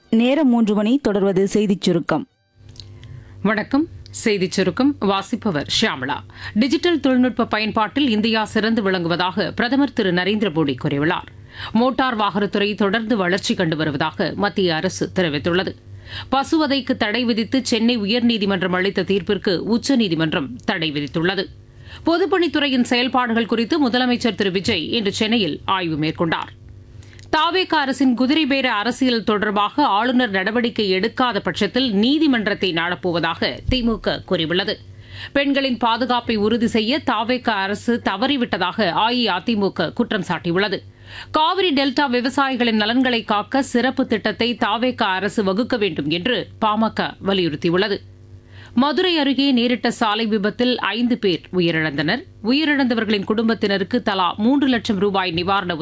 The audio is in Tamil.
நேரம் மூன்று மணி தொடர்வது செய்திச் சுருக்கம் வணக்கம் செய்திச் சுருக்கம் வாசிப்பவர் ஷியாமளா டிஜிட்டல் தொழில்நுட்ப பயன்பாட்டில் இந்தியா சிறந்து விளங்குவதாக பிரதமர் திரு நரேந்திர மோடி கூறியுள்ளார் மோட்டார் வாகனத்துறை தொடர்ந்து வளர்ச்சி கண்டு வருவதாக மத்திய அரசு தெரிவித்துள்ளது பசுவதைக்கு தடை விதித்து சென்னை உயர்நீதிமன்றம் அளித்த தீர்ப்பிற்கு உச்சநீதிமன்றம் தடை விதித்துள்ளது பொதுப்பணித்துறையின் செயல்பாடுகள் குறித்து முதலமைச்சர் திரு விஜய் இன்று சென்னையில் ஆய்வு மேற்கொண்டார் தாவேக அரசின் குதிரை பேர அரசியல் தொடர்பாக ஆளுநர் நடவடிக்கை எடுக்காத பட்சத்தில் நீதிமன்றத்தை நாடப்போவதாக திமுக கூறியுள்ளது பெண்களின் பாதுகாப்பை உறுதி செய்ய தாவேக அரசு தவறிவிட்டதாக அஇஅதிமுக குற்றம் சாட்டியுள்ளது காவிரி டெல்டா விவசாயிகளின் நலன்களை காக்க சிறப்பு திட்டத்தை தாவேக அரசு வகுக்க வேண்டும் என்று பாமக வலியுறுத்தியுள்ளது மதுரை அருகே நேரிட்ட சாலை விபத்தில் ஐந்து பேர் உயிரிழந்தனர் உயிரிழந்தவர்களின் குடும்பத்தினருக்கு தலா மூன்று லட்சம் ரூபாய் நிவாரண